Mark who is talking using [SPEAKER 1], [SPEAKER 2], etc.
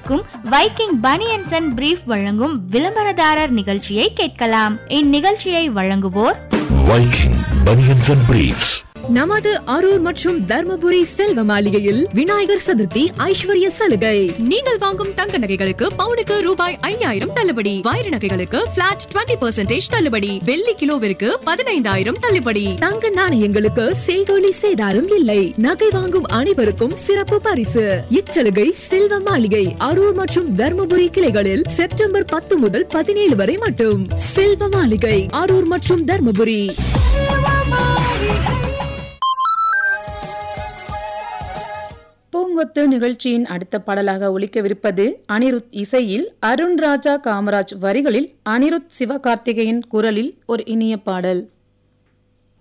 [SPEAKER 1] அனைவருக்கும் Viking banians and brief வழங்கும் விளம்பரதாரர் நிகழ்ச்சியை கேட்கலாம் இந்நிகழ்ச்சியை வழங்குவோர்
[SPEAKER 2] Viking Bunions and Briefs.
[SPEAKER 3] நமது அரூர் மற்றும் தர்மபுரி செல்வ மாளிகையில் விநாயகர் சதுர்த்தி ஐஸ்வர்ய சலுகை நீங்கள் வாங்கும் தங்க நகைகளுக்கு பவுனுக்கு ரூபாய் ஐயாயிரம் தள்ளுபடி வைர நகைகளுக்கு பிளாட் 20% தள்ளுபடி வெள்ளி கிலோவிற்கு பதினைந்தாயிரம் தள்ளுபடி தங்க நாணயங்களுக்கு செய்கோலி சேதாரம் இல்லை நகை வாங்கும் அனைவருக்கும் சிறப்பு பரிசு இச்சலுகை செல்வ மாளிகை அரூர் மற்றும் தர்மபுரி கிளைகளில் செப்டம்பர் பத்து முதல் பதினேழு வரை மட்டும் செல்வ மாளிகை அரூர் மற்றும் தர்மபுரி
[SPEAKER 4] பூங்கொத்து நிகழ்ச்சியின் அடுத்த பாடலாக ஒலிக்கவிருப்பது அனிருத் இசையில் அருண் ராஜா காமராஜ் வரிகளில் அனிருத் சிவகார்த்திகேயன் குரலில் ஒரு இனிய பாடல்